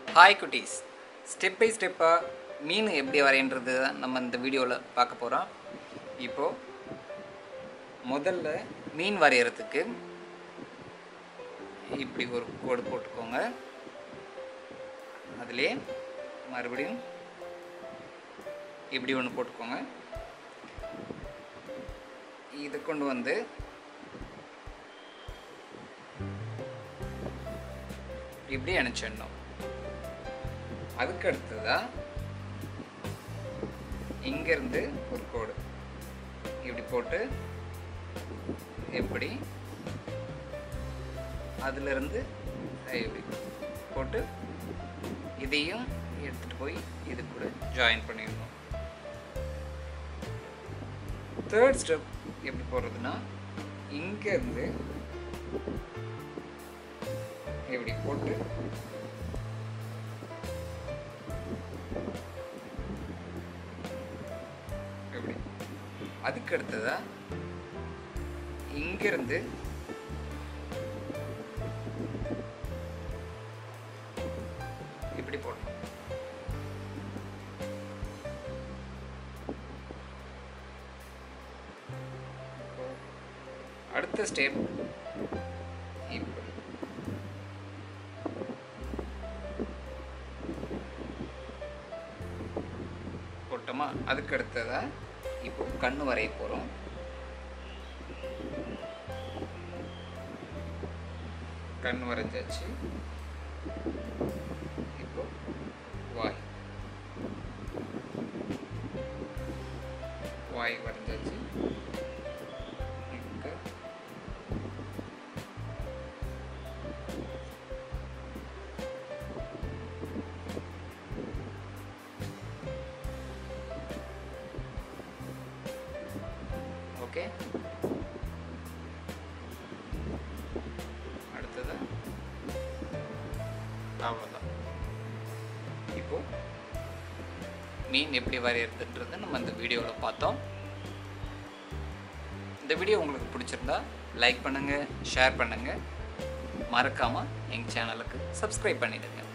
hi குட்டீஸ் step by ஸ்டெப்பாக மீன் எப்படி வரையன்றது தான் நம்ம இந்த வீடியோவில் பார்க்க போகிறோம் இப்போது முதல்ல மீன் வரையறதுக்கு இப்படி ஒரு கோடு போட்டுக்கோங்க அதுலேயே மறுபடியும் இப்படி ஒன்று போட்டுக்கோங்க இதை கொண்டு வந்து இப்படி அணைச்சிடணும் அதுக்கு அடுத்ததாக இங்கேருந்து ஒரு கோடு இப்படி போட்டு எப்படி அதிலிருந்து இப்படி போட்டு இதையும் எடுத்துகிட்டு போய் இது கூட ஜாயின் பண்ணிடணும் தேர்ட் ஸ்டெப் எப்படி போடுறதுன்னா இங்கேருந்து இப்படி போட்டு இப்படி அதுக்கு அடுத்ததா இங்கிருந்து இப்படி போடணும் அடுத்த ஸ்டெப் இப்படி போட்டோமா அதுக்கு அடுத்ததா இப்போ கண்ணு வரைய போகிறோம் கண் வரைஞ்சாச்சு இப்போ வாய் வாய் வரைஞ்சாச்சு இங்க ஓகே அடுத்தது அவ்வளோதான் இப்போ மீன் எப்படி வரையறதுன்றதை நம்ம இந்த வீடியோவில் பார்த்தோம் இந்த வீடியோ உங்களுக்கு பிடிச்சிருந்தா லைக் பண்ணுங்கள் ஷேர் பண்ணுங்கள் மறக்காமல் எங்கள் சேனலுக்கு சப்ஸ்கிரைப் பண்ணிடுங்க